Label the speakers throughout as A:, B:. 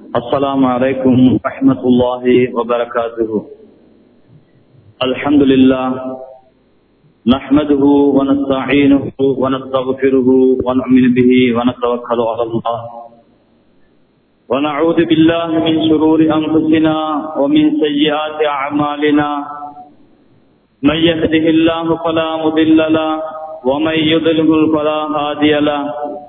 A: السلام عليكم ورحمة الله وبركاته الحمد لله نحمده ونستعينه ونستغفره ونؤمن به ونتوكل على الله ونعوذ بالله من شرور أنفسنا ومن سيئات أعمالنا من يهده الله فلا مضل له ومن يضلل فلا هادي له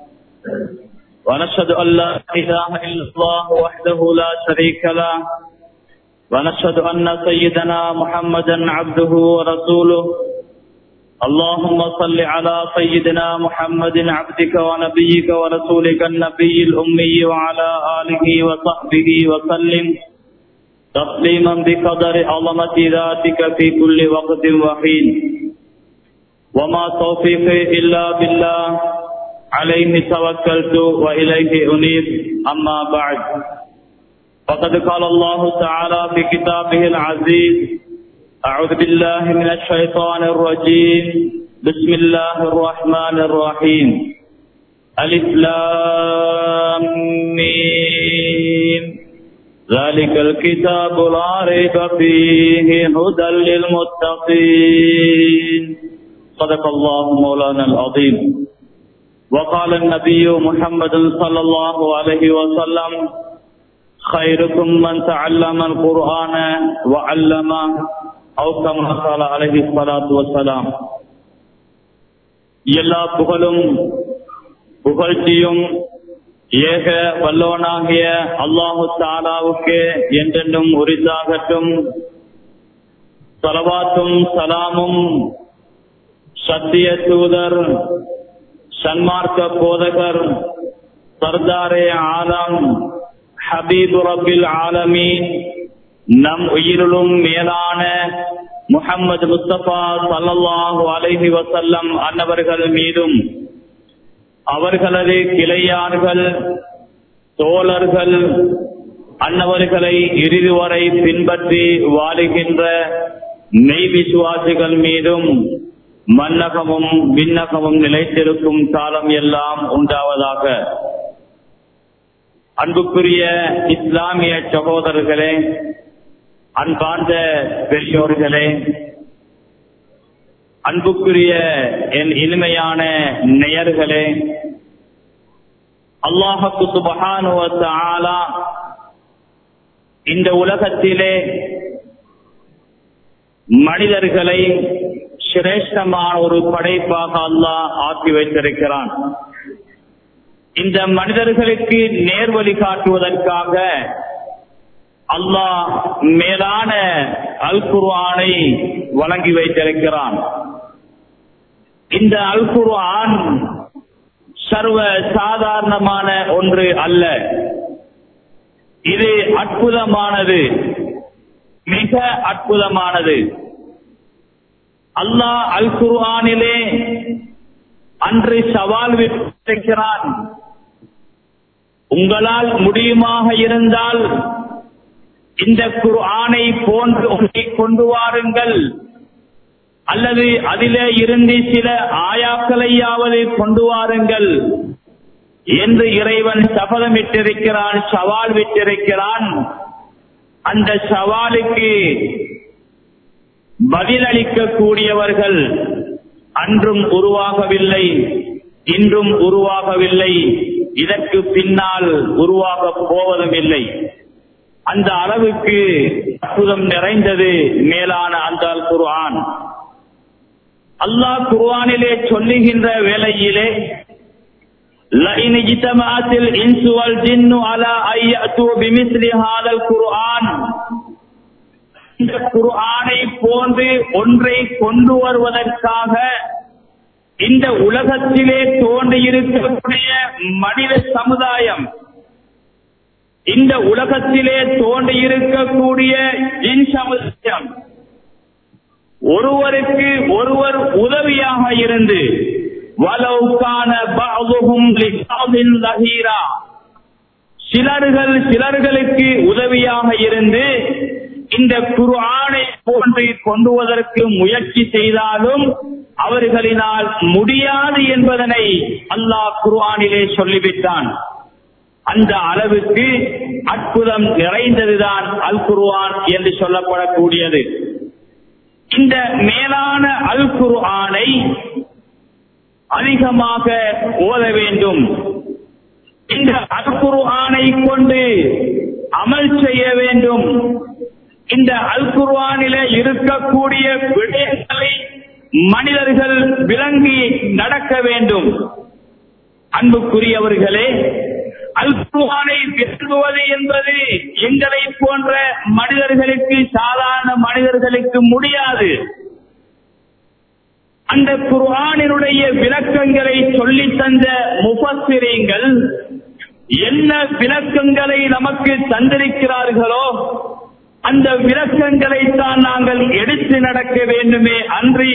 A: ونشهد أن لا إله إلا الله وحده لا شريك له ونشهد أن سيدنا محمدا عبده ورسوله اللهم صل على سيدنا محمد عبدك ونبيك ورسولك النبي الأمي وعلى آله وصحبه وسلم تسليما بقدر عظمة ذاتك في كل وقت وحين وما توفيقي إلا بالله عليه توكلت وإليه أنيب أما بعد فقد قال الله تعالى في كتابه العزيز أعوذ بالله من الشيطان الرجيم بسم الله الرحمن الرحيم ألف لام ميم ذلك الكتاب لا ريب فيه هدى للمتقين صدق الله مولانا العظيم وقال النبي محمد صلى الله عليه وسلم خيركم من تعلم القرآن وعلمه أو كما قال عليه الصلاة والسلام எல்லா புகழும் புகழ்ச்சியும் ஏக வல்லோனாகிய அல்லாஹு தாலாவுக்கு என்றென்றும் உரித்தாகட்டும் சலவாத்தும் சலாமும் சத்திய தூதர் சன்மார்க்க போதகர் சர்தாரே ஆலம் ஹபீபு ரபில் ஆலமீன் நம் உயிரிலும் மேலான முகமது முஸ்தபா சல்லாஹூ அலைஹி வசல்லம் அன்னவர்கள் மீதும் அவர்களது கிளையார்கள் தோழர்கள் அன்னவர்களை இறுதி வரை பின்பற்றி வாழுகின்ற மெய் விசுவாசிகள் மீதும் மன்னகமும் விண்ணகமும் நிலைத்திருக்கும் காலம் எல்லாம் உண்டாவதாக அன்புக்குரிய இஸ்லாமிய சகோதரர்களே அன்பார்ந்த பெரியோர்களே அன்புக்குரிய என் இனிமையான நேயர்களே அல்லாஹக்கு சுபகானுவ இந்த உலகத்திலே மனிதர்களை சிரேஷ்டமான ஒரு படைப்பாக அல்லாஹ் ஆக்கி வைத்திருக்கிறான் இந்த மனிதர்களுக்கு நேர்வழி காட்டுவதற்காக அல்லாஹ் மேலான அல் குர்ஆனை வழங்கி வைத்திருக்கிறான் இந்த அல் குர்ஆன் சர்வ சாதாரணமான ஒன்று அல்ல இது அற்புதமானது மிக அற்புதமானது அல்லாஹ் அல் குர்ஆனிலே அன்று சவால் விட்டிருக்கிறான் உங்களால் முடியுமாக இருந்தால் இந்த குர்ஆனை போன்று ஒன்றை கொண்டு வாருங்கள் அல்லது அதிலே இருந்து சில ஆயாக்களையாவது கொண்டு வாருங்கள் என்று இறைவன் சபதமிட்டிருக்கிறான் சவால் விட்டிருக்கிறான் அந்த சவாலுக்கு பதிலளிக்க கூடியவர்கள் அன்றும் உருவாகவில்லை இன்றும் உருவாகவில்லை இதற்கு பின்னால் உருவாக போவதும் இல்லை அந்த அளவுக்கு அற்புதம் நிறைந்தது மேலான அந்த குர்ஆன் அல்லாஹ் குர்ஆனிலே சொல்லுகின்ற வேளையிலே لئن اجتمعت الانس والجن على ان ياتوا بمثل هذا القران இந்த குர்ஆனை போன்று ஒன்றை கொண்டு வருவதற்காக இந்த உலகத்திலே தோன்றியிருக்கக்கூடிய மனித சமுதாயம் இந்த உலகத்திலே தோன்றியிருக்கக்கூடிய ஜின் சமுதாயம் ஒருவருக்கு ஒருவர் உதவியாக இருந்து வலவுக்கான சிலர்கள் சிலர்களுக்கு உதவியாக இருந்து இந்த குர்ஆனை போன்று கொண்டுவதற்கு முயற்சி செய்தாலும் அவர்களினால் முடியாது என்பதனை அல்லாஹ் குர்ஆனிலே சொல்லிவிட்டான் அந்த அளவுக்கு அற்புதம் நிறைந்ததுதான் அல் குர்ஆன் என்று சொல்லப்படக்கூடியது இந்த மேலான அல் குர்ஆனை அதிகமாக ஓத வேண்டும் இந்த அல் குர்ஆனை கொண்டு அமல் செய்ய வேண்டும் இந்த அல் குர்ஆனில இருக்கக்கூடிய விடயங்களை மனிதர்கள் விளங்கி நடக்க வேண்டும் அன்புக்குரியவர்களே அல் குர்ஆனை விரும்புவது என்பது எங்களை போன்ற மனிதர்களுக்கு சாதாரண மனிதர்களுக்கு முடியாது அந்த குர்ஆனினுடைய விளக்கங்களை சொல்லி தந்த முபத்திரீங்கள் என்ன விளக்கங்களை நமக்கு தந்திருக்கிறார்களோ அந்த விளக்கங்களை தான் நாங்கள் எடுத்து நடக்க வேண்டுமே அன்றி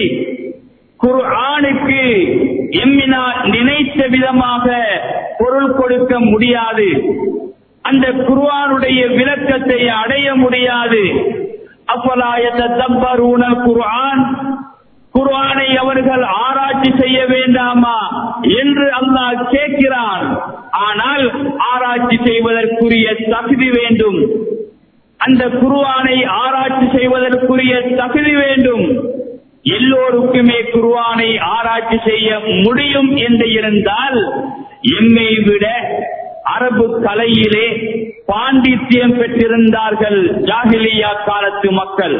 A: குர்ஆனுக்கு எம்மினால் நினைத்த விதமாக பொருள் கொடுக்க முடியாது அந்த குர்ஆனுடைய விளக்கத்தை அடைய முடியாது அப்பலாயத்த தப்பரூன குர்ஆன் குர்ஆனை அவர்கள் ஆராய்ச்சி செய்ய வேண்டாமா என்று அல்லாஹ் கேட்கிறான் ஆனால் ஆராய்ச்சி செய்வதற்குரிய தகுதி வேண்டும் அந்த குருவானை ஆராய்ச்சி செய்வதற்குரிய தகுதி வேண்டும் எல்லோருக்குமே குருவானை ஆராய்ச்சி செய்ய முடியும் என்று இருந்தால் எம்மை விட அரபு கலையிலே பாண்டித்யம் பெற்றிருந்தார்கள் ஜாகிலியா காலத்து மக்கள்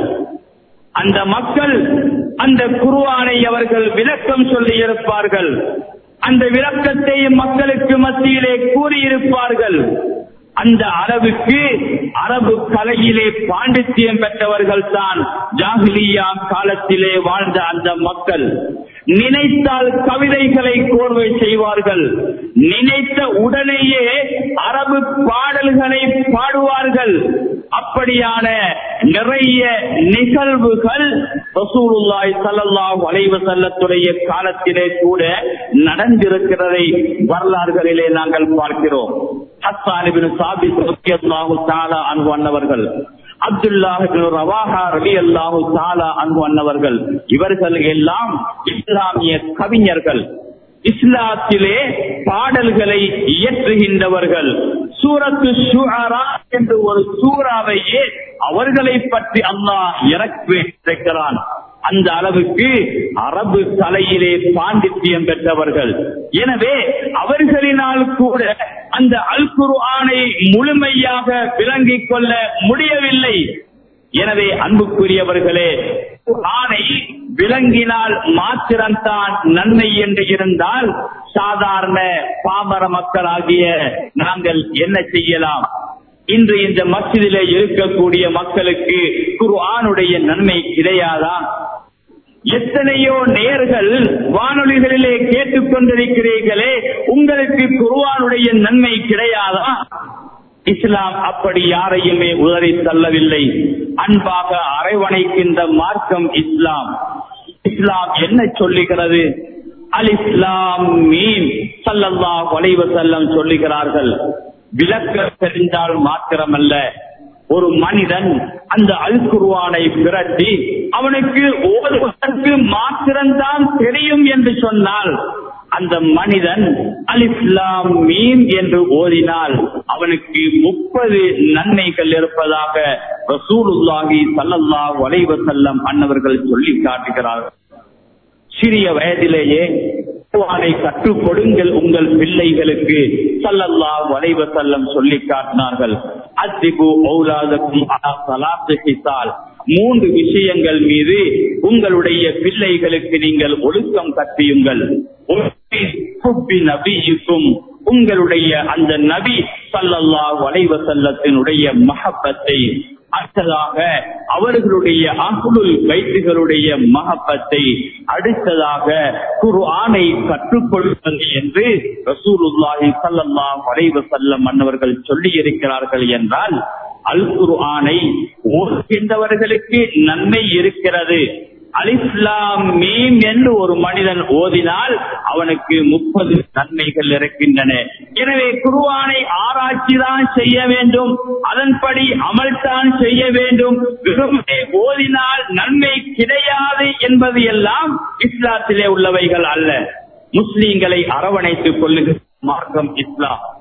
A: அந்த மக்கள் அந்த குருவானை அவர்கள் விளக்கம் சொல்லி இருப்பார்கள் அந்த விளக்கத்தை மக்களுக்கு மத்தியிலே கூறியிருப்பார்கள் அந்த அளவுக்கு அரபு கலையிலே பாண்டித்யம் பெற்றவர்கள் தான் ஜாகிலியா காலத்திலே வாழ்ந்த அந்த மக்கள் நினைத்தால் கவிதைகளை கோர்வை செய்வார்கள் நினைத்த உடனேயே அரபு பாடல்களை பாடுவார்கள் அப்படியான நிறைய நிகழ்வுகள் ரசூலுல்லாய் சல்லல்லாஹு அலைஹி வஸல்லத்துடைய காலத்திலே கூட நடந்திருக்கிறதை வரலாறுகளிலே நாங்கள் பார்க்கிறோம் ஹஸ்ஸான் இப்னு சாபித் ரலியல்லாஹு தஆலா அன்ஹு அன்னவர்கள் அப்துல்லாஹ் இப்னு ரவாஹா ரலியல்லாஹு தஆலா அன்ஹு அன்னவர்கள் இவர்கள் எல்லாம் இஸ்லாமிய கவிஞர்கள் இஸ்லாத்திலே பாடல்களை இயற்றுகின்றவர்கள் சூரத்து ஷுஆரா என்று ஒரு சூறாவையே அவர்களை பற்றி அல்லாஹ் இறக்கிறான் அந்த அளவுக்கு அரபு கலையிலே பாண்டித்யம் பெற்றவர்கள் எனவே அவர்களினால் கூட அந்த அல் குர்ஆனை முழுமையாக விளங்கிக் கொள்ள முடியவில்லை எனவே அன்புக்குரியவர்களே குர்ஆனை விளங்கினால் மாத்திரம்தான் நன்மை என்று இருந்தால் சாதாரண பாமர மக்களாகிய நாங்கள் என்ன செய்யலாம் இன்று இந்த மசிதிலே இருக்கக்கூடிய மக்களுக்கு குர்ஆனுடைய நன்மை கிடையாதா எத்தனையோ நேர்கள் வானொலிகளிலே கேட்டுக் கொண்டிருக்கிறீர்களே உங்களுக்கு குர்ஆனுடைய நன்மை கிடையாதா இஸ்லாம் அப்படி யாரையுமே உதறி தள்ளவில்லை அன்பாக அரவணைக்கின்ற மார்க்கம் இஸ்லாம் இஸ்லாம் என்ன சொல்லுகிறது அல் இஸ்லாம் மீன் சல்லல்லா வளைவ செல்லம் சொல்லுகிறார்கள் விளக்க தெரிந்தால் மாத்திரமல்ல ஒரு மனிதன் அந்த அல் குருவானை விரட்டி அவனுக்கு ஓதுவதற்கு மாத்திரம்தான் தெரியும் என்று சொன்னால் அந்த மனிதன் அல் இஸ்லாம் மீன் என்று ஓதினால் அவனுக்கு முப்பது நன்மைகள் இருப்பதாக ரசூலுல்லாஹி சல்லல்லாஹு அலைஹி வஸல்லம் அன்னவர்கள் சொல்லி காட்டுகிறார்கள் சிறிய வயதிலேயே குர்ஆனை கற்றுக் கொடுங்கள் உங்கள் பிள்ளைகளுக்கு சல்லல்லாஹு அலைஹி வஸல்லம் சொல்லி காட்டினார்கள் அத்திபு ஔலாதக்கும் அலா ஸலாத்தி ஹிசால் மூன்று விஷயங்கள் மீது உங்களுடைய பிள்ளைகளுக்கு நீங்கள் ஒழுக்கம் கற்பியுங்கள் நபியுக்கும் உங்களுடைய அந்த நபி சல்லல்லாஹு அலைஹி வஸல்லத்தினுடைய மஹப்பத்தை அடுத்ததாக அவர்களுடைய அகுலுல் வைத்துகளுடைய மகப்பத்தை அடுத்ததாக குரு ஆணை கற்றுக்கொள்வது என்று ரசூலுல்லாஹி சல்லல்லாஹு அலைஹி வஸல்லம் மன்னவர்கள் சொல்லி இருக்கிறார்கள் என்றால் அல் குரு ஆணை ஓதுகின்றவர்களுக்கு நன்மை இருக்கிறது அலிஸ்லாம் மீம் என்று ஒரு மனிதன் ஓதினால் அவனுக்கு முப்பது நன்மைகள் இருக்கின்றன எனவே குருவானை ஆராய்ச்சி தான் செய்ய வேண்டும் அதன்படி அமல்தான் செய்ய வேண்டும் வெறுமனே ஓதினால் நன்மை கிடையாது என்பது எல்லாம் இஸ்லாத்திலே உள்ளவைகள் அல்ல முஸ்லீம்களை அரவணைத்துக் கொள்ளுகிற மார்க்கம் இஸ்லாம்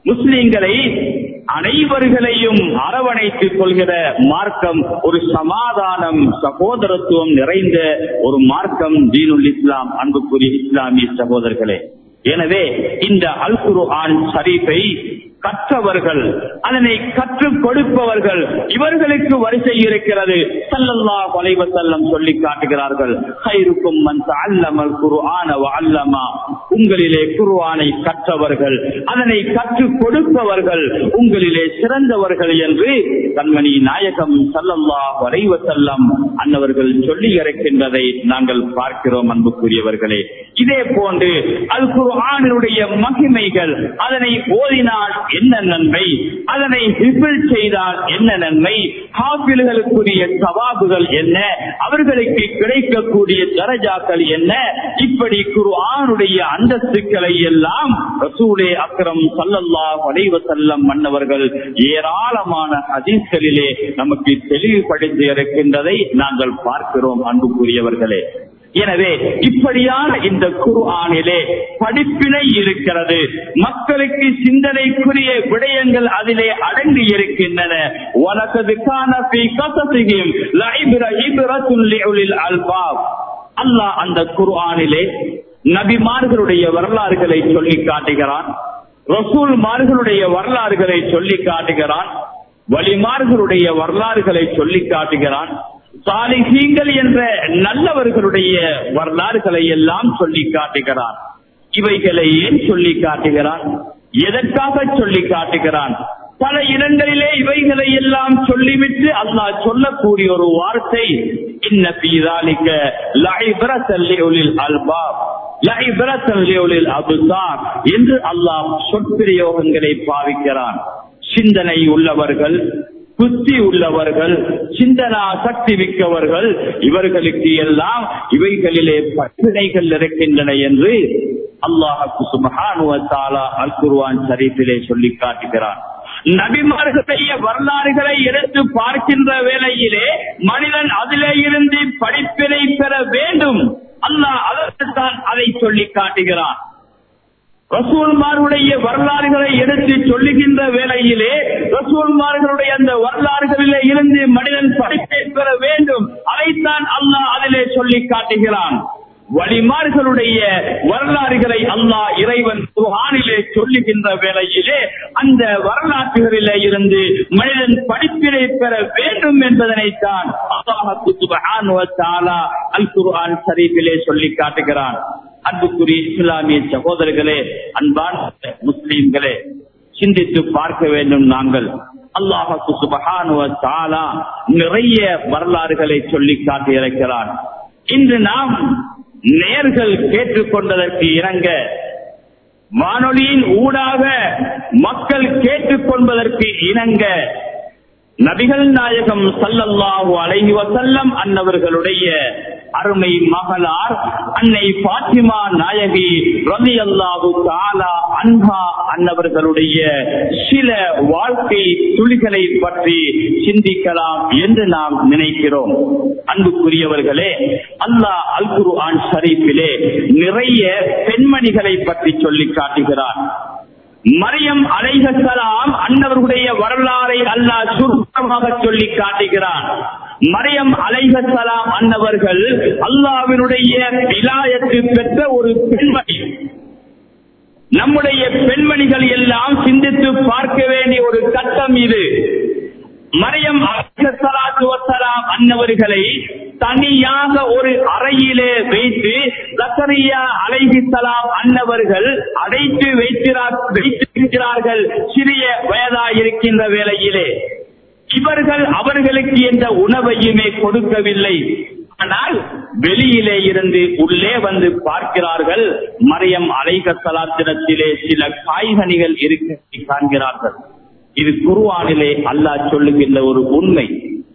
A: முஸ்லிம்களை அனைவர்களையும் அரவணைத்துக் கொள்கிற மார்க்கம் ஒரு சமாதானம் சகோதரத்துவம் நிறைந்த ஒரு மார்க்கம் தீனுல் இஸ்லாம் அன்புக்குரிய இஸ்லாமிய சகோதரர்களே எனவே இந்த அல் குர்ஆன் ஷரீஃபை கற்றவர்கள் அதனை கற்றுக் கொடுப்பவர்கள் இவர்களுக்கு வரிசை இருக்கிறது ஸல்லல்லாஹு அலைஹி வஸல்லம் சொல்லி காட்டுகிறார்கள் கைருக்கும் மன் தஅல்லமல் குர்ஆன வ அல்லமா உங்களிலே குர்ஆனை கற்றவர்கள் அதனை கற்றுக் கொடுப்பவர்கள் உங்களிலே சிறந்தவர்கள் என்று கண்மணி நாயகம் ஸல்லல்லாஹு அலைஹி வஸல்லம் அன்னவர்கள் சொல்லி இருக்கின்றதை நாங்கள் பார்க்கிறோம் அன்புக்குரியவர்களே இதே போன்று அல் குர்ஆனுடைய மகிமைகள் அதனை ஓதினால் என்ன நன்மை அதனை ஹிஃபில் செய்தால் என்ன நன்மை ஹாஃபில்களுக்குரிய சவாபுகள் என்ன அவர்களுக்கு கிடைக்கக்கூடிய தரஜாக்கள் என்ன இப்படி குர்ஆனுடைய அந்தஸ்துக்களை எல்லாம் ரசூலே அக்ரம் சல்லல்லாஹு அலைஹி வஸல்லம் மன்னவர்கள் ஏராளமான ஹதீஸ்களிலே நமக்கு தெளிவுபடுத்தி இருக்கின்றதை நாங்கள் பார்க்கிறோம் அன்புக்குரியவர்களே எனவே இப்படியான இந்த குர்ஆனிலே படிப்பினை இருக்கிறது மக்களுக்கு சிந்தனைக்குரிய விடயங்கள் அதிலே அடங்கி இருக்கின்றன வலக்கது கான ஃபீ கஸஸிஹிம் லஇப்ர இப்ரத்துல் லிஉலில் அல்பாப் அல்லாஹ் அந்த குர்ஆனிலே நபிமார்களுடைய வரலாறுகளை சொல்லி காட்டுகிறான் ரசூல்மார்களுடைய வரலாறுகளை சொல்லி காட்டுகிறான் வலிமார்களுடைய வரலாறுகளை சொல்லி காட்டுகிறான் சாலிஹீங்கள் என்ற நல்லவர்களுடைய வரலாறுகளை எல்லாம் சொல்லி காட்டுகிறான் இவைகளை ஏன் சொல்லி காட்டுகிறான் எதற்காக சொல்லி காட்டுகிறான் பல இடங்களிலே இவைகளை எல்லாம் சொல்லிவிட்டு அல்லாஹ் சொல்லக்கூடிய ஒரு வார்த்தை இன்ன பீதாலிக்க லைப்ரத்தல்லியுலில் அல்பாப் லைப்ரத்தல்லியுலில் அபுசார் என்று அல்லாஹ் சொற்பிரயோகங்களை பாவிக்கிறான் சிந்தனை உள்ளவர்கள் புத்தி உள்ளவர்கள் சிந்தனா சக்தி மிக்கவர்கள் இவர்களுக்கு எல்லாம் இவைகளிலே பட்டினைகள் இருக்கின்றன என்று அல்லாஹு சுபஹானுவத்தாலா அல் குர்வான் ஷரீஃபிலே சொல்லி காட்டுகிறான் நபிமார்களுடைய வரலாறுகளை எடுத்து பார்க்கின்ற வேளையிலே மனிதன் அதிலே இருந்து படிப்பினை பெற வேண்டும் அல்லாஹ் அதற்குத்தான் அதை சொல்லி காட்டுகிறான் ரசூல்மார்களுடைய வரலாறுகளை எடுத்து சொல்லுகின்ற வேளையிலே ரசூல்மார்களுடைய அந்த வரலாறுகளிலே இருந்து மனிதன் படிப்பை பெற வேண்டும் அதைத்தான் அல்லாஹ் அதிலே சொல்லி காட்டுகிறான் வழிமார்களுடைய வரலாறுகளை அல்லாஹ் இறைவன் குர்ஆனிலே சொல்லுகின்ற வேளையிலே அந்த வரலாற்றுகளிலே இருந்து மனிதன் படிப்பினை பெற வேண்டும் என்பதனைத்தான் அல்லாஹ் சுப்ஹானஹு வ தஆலா அல் குர்ஆன் ஷரீஃபிலே சொல்லி காட்டுகிறான் அன்புக்குரிய இஸ்லாமிய சகோதரர்களே அன்பான முஸ்லீம்களே சிந்தித்து பார்க்க வேண்டும் நாங்கள் அல்லாஹு சுபஹானுவ தாலா நிறைய வரலாறுகளை சொல்லி காட்டியிருக்கிறான் இன்று நாம் நேர்கள் கேட்டுக்கொண்டதற்கு இணங்க வானொலியின் ஊடாக மக்கள் கேட்டுக்கொள்வதற்கு இணங்க நபிகள் நாயகம் சல்லல்லாஹு அலைஹி வசல்லம் அன்னவர்களுடைய அருமை மகளார் அன்னை பாத்திமா நாயகி ரவி அல்லாஹு தாலா அன்ஹா அன்னவர்களுடைய சில வாழ்க்கை துளிகளை பற்றி சிந்திக்கலாம் என்று நாம் நினைக்கிறோம் அன்புக்குரியவர்களே அல்லாஹ் அல் குர்ஆன் ஷரீஃபிலே நிறைய பெண்மணிகளை பற்றி சொல்லி காட்டுகிறார் மரியம் அலைஹலாம் அன்னவர்களுடைய வரலாறை அல்லாஹ் சுருக்கமாக சொல்லி காட்டுகிறான் மரியம் அலைஹலாம் அன்னவர்கள் அல்லாவினுடைய விலாயத்து பெற்ற ஒரு பெண்மணி நம்முடைய பெண்மணிகள் எல்லாம் சிந்தித்து பார்க்க வேண்டிய ஒரு கட்டம் இது மரியம் அலைஹலாத்து வசலாம் அன்னவர்களை தனியாக ஒரு அறையிலே வைத்து ஜக்கரியா அலைஹிசலாம் அன்னவர்கள் அடைத்து வைத்திருக்கிறார்கள் சிறிய வயதாயிருக்கின்ற வேளையிலே இவர்கள் அவர்களுக்கு என்ற உணவையுமே கொடுக்கவில்லை ஆனால் வெளியிலே இருந்து உள்ளே வந்து பார்க்கிறார்கள் மரியம் அலைகசலாத்திரத்திலே சில காய்கனிகள் இருக்க காண்கிறார்கள் இது குருவானிலே அல்லாஹ் சொல்லுகின்ற ஒரு உண்மை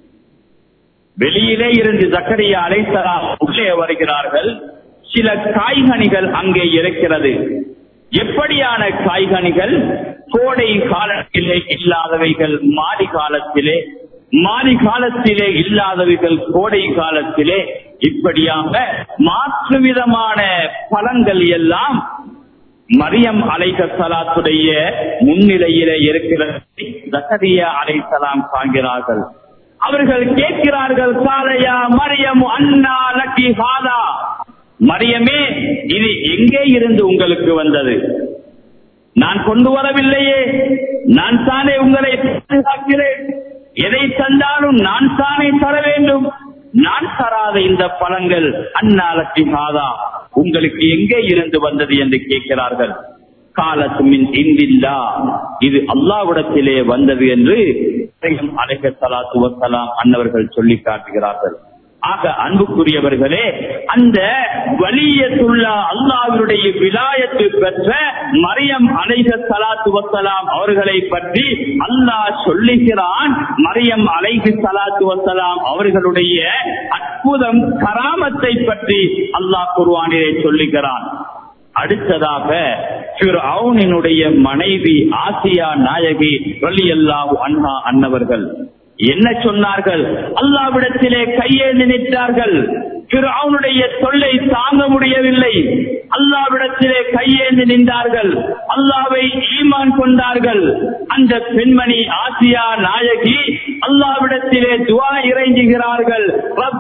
A: வெளியிலே இருந்து ஜக்கரியா அலைசலாம் உள்ளே வருகிறார்கள் சில காய்கனிகள் அங்கே இருக்கிறது எப்படியான காய்கனிகள் கோடை காலத்திலே இல்லாதவைகள் மாடி காலத்திலே மாறி காலத்திலே இல்லாதவைகள் கோடை காலத்திலே இப்படியாக மாற்று விதமான பழங்கள் எல்லாம் மரியம் அலைசலாத்துடைய முன்னிலையிலே இருக்கிற ஜக்கரியா அலைசலாம் காண்கிறார்கள் அவர்கள் கேட்கிறார்கள் சாலையா மரியம் அண்ணா லக்கி ஹாதா மரியமே இது எங்கே இருந்து உங்களுக்கு வந்தது நான் கொண்டு வரவில்லையே நான் தானே உங்களை பாதுகாக்கிறேன் எதை தந்தாலும் நான் தானே தர வேண்டும் நான் தராத இந்த பழங்கள் அந்நாளத்தி மாதா உங்களுக்கு எங்கே இருந்து வந்தது என்று கேட்கிறார்கள் காலத்துமின் இந்தில்லா இது அல்லாவிடத்திலே வந்தது என்று அலைக சலாத்து வசலாம் அன்னவர்கள் சொல்லி காட்டுகிறார்கள் ஆக அன்புக்குரியவர்களே அந்த வலியத்துள்ள அல்லாவினுடைய விலாயத்து பெற்ற மரியம் அலைக சலாத்து வசலாம் அவர்களை பற்றி அல்லாஹ் சொல்லுகிறான் மரியம் அலைகு சலாத்து வசலாம் அவர்களுடைய அற்புதம் கராமத்தை பற்றி அல்லாஹ் குருவானிலே சொல்லுகிறான் அடுத்ததாக அவனினுடைய மனைவி ஆசியா நாயகி ரலி அல்லாஹு அண்ணா அன்னவர்கள் என்ன சொன்னார்கள் அல்லாவிடத்திலே கையேந்து நின்றார்கள் அவனுடைய தொல்லை தாங்க முடியவில்லை அல்லாவிடத்திலே கையேந்து நின்றார்கள் அல்லாவை ஈமான் கொண்டார்கள் அந்த பெண்மணி ஆசியா நாயகி அல்லாவிடத்திலே துவா இறைஞ்சுகிறார்கள்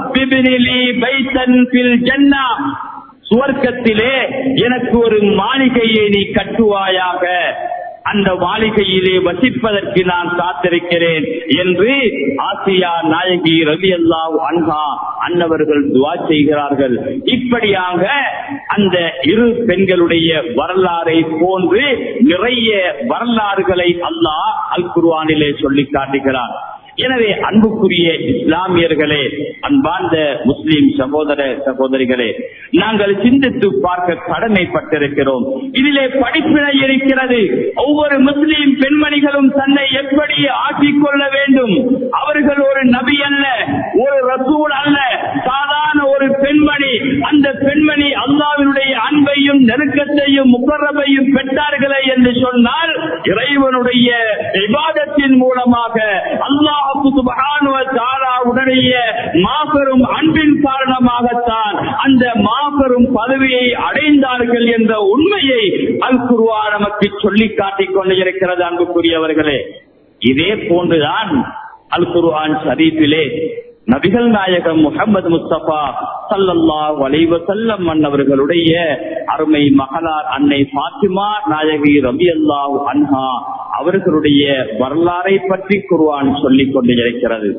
A: சுவர்க்கத்திலே எனக்கு ஒரு மாளிகையை நீ கட்டுவாயாக அந்த மாளிகையிலே வசிப்பதற்கு நான் காத்திருக்கிறேன் என்று ஆசியா நாயகி ரவி அல்லா அன்ஹா அன்னவர்கள் துவா செய்கிறார்கள் இப்படியாக அந்த இரு பெண்களுடைய வரலாறை போன்று நிறைய வரலாறுகளை அல்லாஹ் அல் குர்வானிலே சொல்லி காட்டுகிறார் எனவே அன்புக்குரிய இஸ்லாமியர்களே அன்பார்ந்த முஸ்லிம் சகோதர சகோதரிகளே நாங்கள் சிந்தித்து பார்க்க கடமைப்பட்டிருக்கிறோம் இதிலே படிப்பினை இருக்கிறது ஒவ்வொரு முஸ்லிம் பெண்மணிகளும் தன்னை எப்படி ஆக்கிக் கொள்ள வேண்டும் அவர்கள் ஒரு நபி அல்ல ஒரு ரசூல் அல்ல சாதாரண ஒரு பெண்மணி அந்த பெண்மணி அல்லாவினுடைய அன்பையும் நெருக்கத்தையும் முகரபையும் பெற்றார்களே என்று சொன்னால் இறைவனுடைய விவாதத்தின் மூலமாக அல்லாஹ் உடனே மாபெரும் அன்பின் காரணமாகத்தான் அந்த மாபெரும் பதவியை அடைந்தார்கள் என்ற உண்மையை அல் குருவா நமக்கு சொல்லி காட்டிக் கொண்டு இருக்கிறது அன்புக்குரியவர்களே இதே போன்றுதான் அல் குருவான் ஷரீஃபிலே நபிகள் நாயகம் முகமது முஸ்தபா சல்லல்லா வலைவ செல்லம் மன்னவர்களுடைய அருமை மகளார் அன்னை பாத்திமா நாயகி ரபி அல்லாஹ் அன்ஹா அவர்களுடைய வரலாறை பற்றி குருவான் சொல்லிக் கொண்டு இருக்கிறது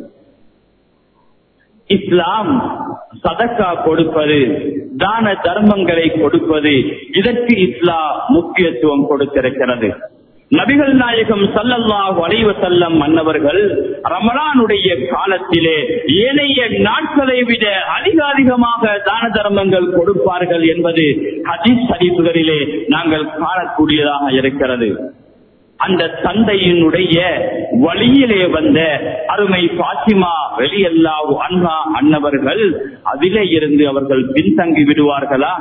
A: இஸ்லாம் சதக்கா கொடுப்பது தான தர்மங்களை கொடுப்பது இதற்கு இஸ்லாம் முக்கியத்துவம் கொடுத்திருக்கிறது நபிகள் நாயகம் சல்லல்லாஹு அலைவ செல்லம் மன்னவர்கள் ரமலானுடைய காலத்திலே ஏனைய நாட்களை விட அதிக அதிகமாக தான தர்மங்கள் கொடுப்பார்கள் என்பது ஹதீஸ் ஹதீசுகளிலே நாங்கள் காணக்கூடியதாக இருக்கிறது அந்த தந்தையினுடைய வழியிலே வந்த அருமை பாத்திமா வெளியல்லாவு அண்ணா அன்னவர்கள் அதிலே இருந்து அவர்கள் பின்தங்கி விடுவார்களா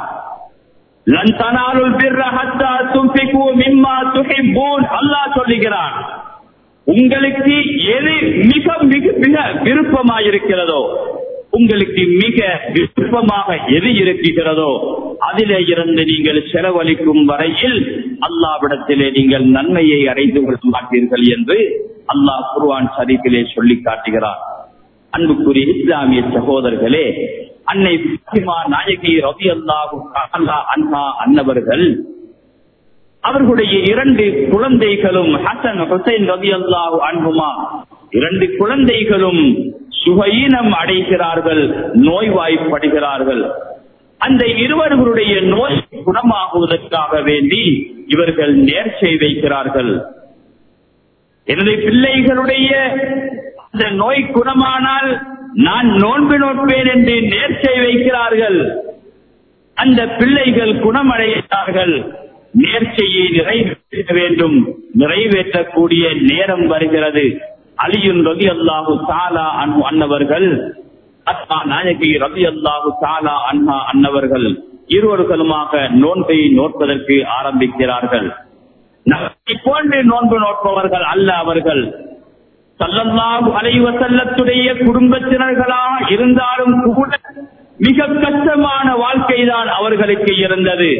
A: அல்லாஹ் சொல்லுகிறான் உங்களுக்கு எது மிக மிக மிக விருப்பமாயிருக்கிறதோ உங்களுக்கு மிக விருப்பமாக எது இருக்கிறதோ அதிலே இருந்து நீங்கள் செலவழிக்கும் வரையில் அல்லாவிடத்திலே நீங்கள் நன்மையை அடைந்து கொள்ள மாட்டீர்கள் என்று அல்லாஹ் குர்வான் ஷரீஃபிலே சொல்லி காட்டுகிறார் அன்புக்குரிய இஸ்லாமிய சகோதரர்களே அன்னை பாத்திமா நாயகி ரவி அல்லாஹு அண்ணா அன்னவர்கள் அவர்களுடைய இரண்டு குழந்தைகளும் ஹசன் ஹுசைன் ரவி அல்லாஹு அன்புமா இரண்டு குழந்தைகளும் சுகஈனம் அடைகிறார்கள் நோய்வாய்ப்படுகிறார்கள் அந்த இருவர்களுடைய நோய் குணமாகுவதற்காக வேண்டி இவர்கள் நேர்ச்சை வைக்கிறார்கள் எனது பிள்ளைகளுடைய அந்த நோய் குணமானால் நான் நோன்பு நோட்பேன் என்று நேர்ச்சை வைக்கிறார்கள் அந்த பிள்ளைகள் குணமடைகிறார்கள் நேர்ச்சையை நிறைவேற்ற வேண்டும் நிறைவேற்றக்கூடிய நேரம் வருகிறது அலியுன் ரவி அல்லாஹு சாலா அன்பு அன்னவர்கள் அத்தா நாயகி ரவி அல்லாஹு சாலா அண்ணா அன்னவர்கள் இருவர்களுமாக நோன்பை நோட்பதற்கு ஆரம்பிக்கிறார்கள் நம்மை போன்று நோன்பு நோட்பவர்கள் அல்ல அவர்கள் சல்லல்லாஹு அலைவ செல்லத்துடைய குடும்பத்தினர்களா இருந்தாலும் கூட மிக கஷ்டமான வாழ்க்கைதான் அவர்களுக்கு இருந்தது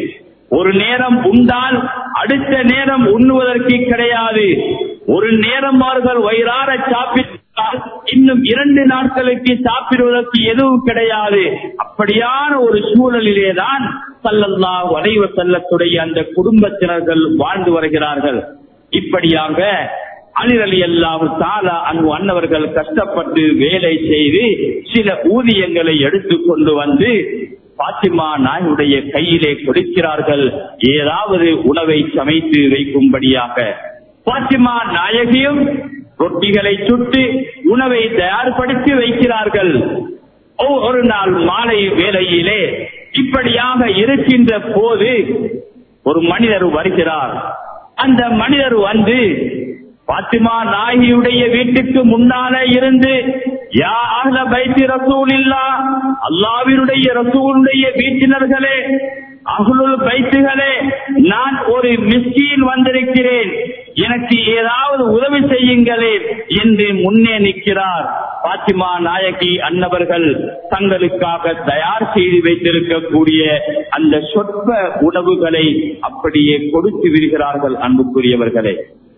A: ஒரு நேரம் உண்டால் அடுத்த நேரம் உண்ணுவதற்கு கிடையாது ஒரு நேரம் அவர்கள் வயிறார சாப்பிட்டால் இன்னும் இரண்டு நாட்களுக்கு சாப்பிடுவதற்கு எதுவும் கிடையாது அப்படியான ஒரு சூழலிலேதான் சல்லல்லா வரைவ செல்லத்துடைய அந்த குடும்பத்தினர்கள் வாழ்ந்து வருகிறார்கள் இப்படியாக அலிரலி அல்லாஹு தாலா அன்பு அன்னவர்கள் கஷ்டப்பட்டு வேலை செய்து சில ஊதியங்களை எடுத்துக் கொண்டு வந்து பாத்திமா நாயுடைய கையிலே கொடுக்கிறார்கள் ஏதாவது உணவை சமைத்து வைக்கும்படியாக பாத்திமா நாயகியும் ரொட்டிகளை சுட்டு உணவை தயார்படுத்தி வைக்கிறார்கள் ஒரு நாள் மாலை வேளையிலே இப்படியாக இருக்கின்ற போது ஒரு மனிதர் வருகிறார் அந்த மனிதர் வந்து பாத்திமா நாயியுடைய வீட்டுக்கு முன்னாலே இருந்து யா அஹ்ல பைத்தி ரசூல் இல்லா அல்லாவினுடைய ரசூலுடைய வீட்டினர்களே அகுலுல் பைத்துகளே நான் ஒரு மிஸ்கீன் வந்திருக்கிறேன் எனக்கு ஏதாவது உதவி செய்யுங்களே என்று முன்னே நிற்கிறார் பாத்திமா நாயகி அன்னவர்கள் தங்களுக்காக தயார் செய்து வைத்திருக்கக்கூடிய அந்த சொற்ப உணவுகளை அப்படியே கொடுத்து விடுகிறார்கள் அன்புக்குரியவர்களே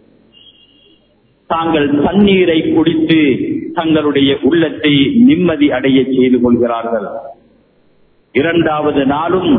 A: தாங்கள் தண்ணீரை குடித்து தங்களுடைய உள்ளத்தை நிம்மதி அடைய செய்து கொள்கிறார்கள் இரண்டாவது நாளும்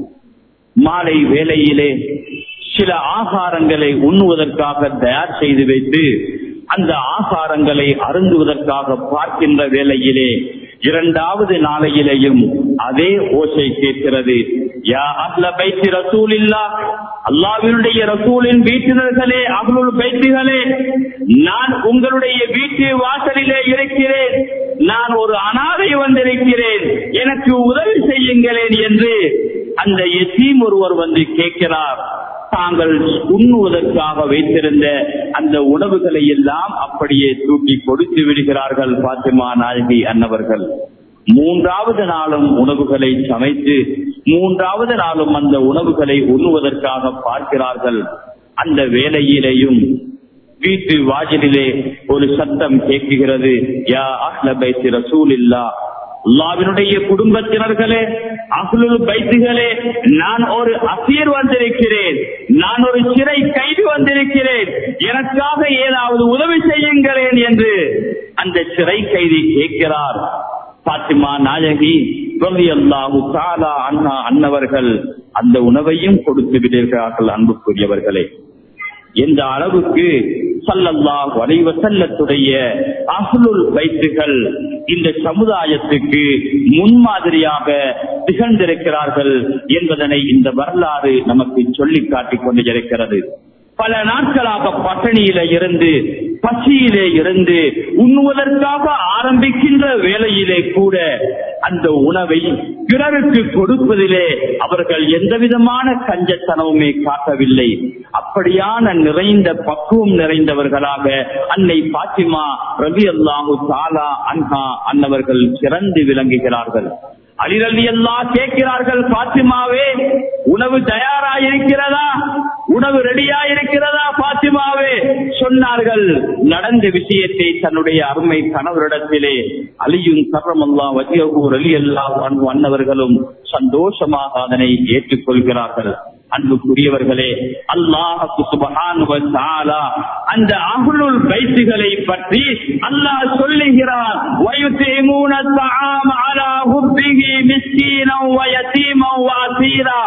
A: மாலை வேளையிலே சில ஆகாரங்களை உண்ணுவதற்காக தயார் செய்து வைத்து அந்த ஆகாரங்களை அருந்துவதற்காக பார்க்கின்ற வேளையிலே இரண்டாவது நாளையிலேயும் அதே ஓசை கேட்கிறது யா அஹ்ல பைத்தி ரசூல் இல்லா அல்லாவினுடைய ரசூலின் வீட்டினர்களே அகலுள் பைத்திகளே நான் உங்களுடைய வீட்டு வாசலிலே இருக்கிறேன் நான் ஒரு அனாதை வந்திருக்கிறேன் எனக்கு உதவி செய்யுங்களேன் என்று அந்த எத்தீம் ஒருவர் வந்து கேட்கிறார் தாங்கள் உண்ணுவதற்காக வைத்திருந்த அந்த உணவுகளை எல்லாம் அப்படியே தூக்கி கொடுத்து விடுகிறார்கள் பாத்திமா நாயகி அன்னவர்கள் மூன்றாவது நாளும் உணவுகளை சமைத்து மூன்றாவது நாளும் அந்த உணவுகளை உண்ணுவதற்காக பார்க்கிறார்கள் அந்த வேலையிலேயும் வீட்டு வாஜலிலே ஒரு சத்தம் கேட்குகிறது யா அஹ்ல பைத்தி ரசூல் இல்லா அல்லாவினுடைய குடும்பத்தினர்களே அகுலுல் பைத்துகளே நான் ஒரு அசீர் வந்திருக்கிறேன் நான் ஒரு சிறை கைது வந்திருக்கிறேன் எனக்காக ஏதாவது உதவி செய்யுங்களேன் என்று அந்த சிறை கைதி கேட்கிறார் பாத்திமா நாயகி அல்லாஹு தாலா அண்ணா அன்னவர்கள் அந்த உணவையும் கொடுத்து விடுகிறார்கள் அன்புக்குரியவர்களே எந்த அளவுக்கு சல்லல்லா வரைவ செல்லத்துடைய அகலுள் வைத்துகள் இந்த சமுதாயத்துக்கு முன்மாதிரியாக திகழ்ந்திருக்கிறார்கள் என்பதனை இந்த வரலாறு நமக்கு சொல்லி காட்டிக் கொண்டு இருக்கிறது பல நாட்களாக பட்டணியில இருந்து பசியிலே இருந்து உண்ணுவதற்காக ஆரம்பிக்கின்ற வேலையிலே கூட அந்த உணவை பிறருக்கு கொடுப்பதிலே அவர்கள் எந்த விதமான கஞ்சத்தனவுமே காட்டவில்லை அப்படியான நிறைந்த பக்குவம் நிறைந்தவர்களாக அன்னை பாத்திமா ரவி அல்லாஹு தாலா அன்ஹா அன்னவர்கள் சிறந்து விளங்குகிறார்கள் அலிரலி எல்லாம் கேட்கிறார்கள் பாத்திமாவே உணவு தயாரா இருக்கிறதா உணவு ரெடியா இருக்கிறதா பாத்திமாவே சொன்னார்கள் நடந்த விஷயத்தை தன்னுடைய அருமை கணவரிடத்திலே அலியும் கர்ரமல்லா வஜியகூர் அலி அல்லா அன்னவர்களும் சந்தோஷமாக அதனை ஏற்றுக்கொள்கிறார்கள் அன்புக்குரியவர்களே அல்லாஹு சுபஹான் அந்த அகுலுல் பைத்துகளை பற்றி அல்லாஹ் சொல்லுகிறார் வயுத்தேமூன தஆம் அலா ஹுப்பிஹி மிஸ்கீனன் வ யதீமன் வ அசீரா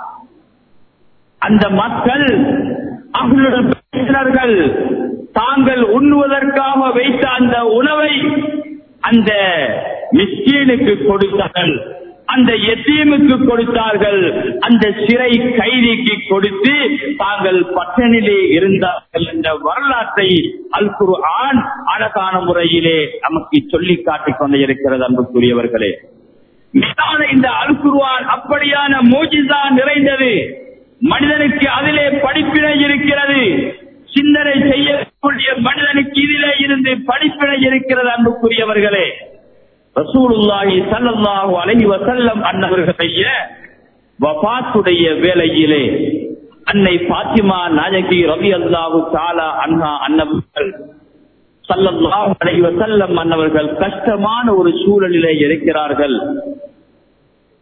A: அந்த மக்கள் அகுலுல் பைத்தினர்கள் தாங்கள் உண்ணுவதற்காக வைத்த அந்த உணவை அந்த மிஸ்கீனுக்கு கொடுத்தார்கள் அந்த எத்தீமுக்கு கொடுத்தார்கள் அந்த சிறை கைதிக்கு கொடுத்து தாங்கள் பட்டணிலே இருந்தார்கள் என்ற வரலாற்றை அல் குரு ஆண் அழகான முறையிலே நமக்கு சொல்லி காட்டிக் கொண்டு இருக்கிறது அன்புக்குரியவர்களே மேலான இந்த அல் குருவான் அப்படியான மோஜிசா நிறைந்தது மனிதனுக்கு அதிலே படிப்பினை இருக்கிறது சிந்தனை செய்யக்கூடிய மனிதனுக்கு இதிலே இருந்து படிப்பினை இருக்கிறது அன்புக்குரியவர்களே ரசூலுல்லாஹி ஸல்லல்லாஹு அலைஹி வஸல்லம் அன்னவர்களுடைய வஃபாத்துடைய வேளையிலே அன்னை பாத்திமா நாயகி ரலியல்லாஹு தஆலா அன்ஹா அன்னவர்கள் ஸல்லல்லாஹு அலைஹி வஸல்லம் அன்னவர்கள் கஷ்டமான ஒரு சூழலிலே இருக்கிறார்கள்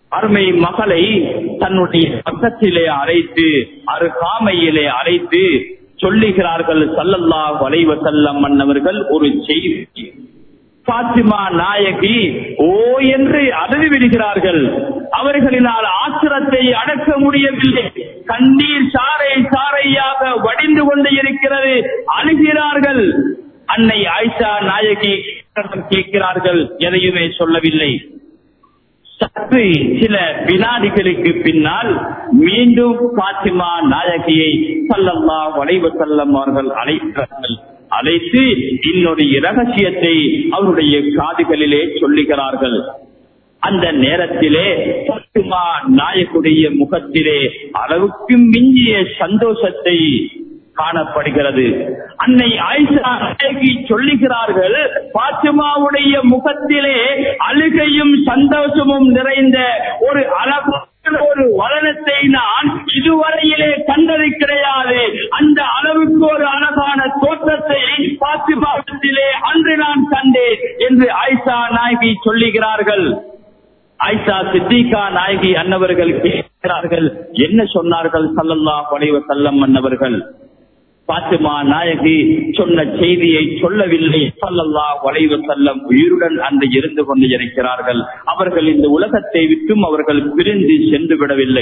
A: அருமை மகளை தன்னுடைய பக்கத்திலே அழைத்து அருகாமையிலே அழைத்து சொல்லுகிறார்கள் சல்லல்லா வளைவ செல்லம் மன்னவர்கள் ஒரு செய்தி பாத்திமா நாயகி ஓ என்று அழுது விடுகிறார்கள் அவர்களினால் ஆத்திரத்தை அடக்க முடியவில்லை கண்ணீர் சாறை சாறையாக வடிந்து கொண்டு இருக்கிறது அழுகிறார்கள் அன்னை ஆயிஷா நாயகி கேட்கிறார்கள் எதையுமே சொல்லவில்லை சற்று சில வினாடிகளுக்கு பின்னால் மீண்டும் பாத்திமா நாயகியை சல்லல்லா வளைவு செல்லம் அவர்கள் அழைக்கிறார்கள் அழைத்து இன்னொரு ரகசியத்தை அவருடைய காதுகளிலே சொல்லுகிறார்கள் அந்த நேரத்திலே பாத்திமா நாயகுடைய முகத்திலே அளவுக்கு மிஞ்சிய சந்தோஷத்தை காணப்படுகிறது அன்னை ஆயிஷா நாயகி சொல்லுகிறார்கள் பாத்திமாவுடைய முகத்திலே அழுகையும் சந்தோஷமும் நிறைந்த ஒரு அழகான ஒரு வளனத்தை நான் இதுவரையிலே கண்டது கிடையாது அந்த அளவுக்கு ஒரு அழகான தோற்றத்தை பாத்திமாவத்திலே அன்று நான் கண்டேன் என்று ஆயிஷா நாயகி சொல்லுகிறார்கள் ஆயிஷா சித்திகா நாயகி அன்னவர்கள் கேட்கிறார்கள் என்ன சொன்னார்கள் சல்லல்லா படைவ செல்லம் அன்னவர்கள் பாத்திமா நாயகி சொன்ன செய்தியை சொல்லவில்லை சல்லல்லா வளைவு செல்லம் உயிருடன் அந்த இருந்து கொண்டு இருக்கிறார்கள் அவர்கள் இந்த உலகத்தை விட்டும் அவர்கள் பிரிந்து சென்று விடவில்லை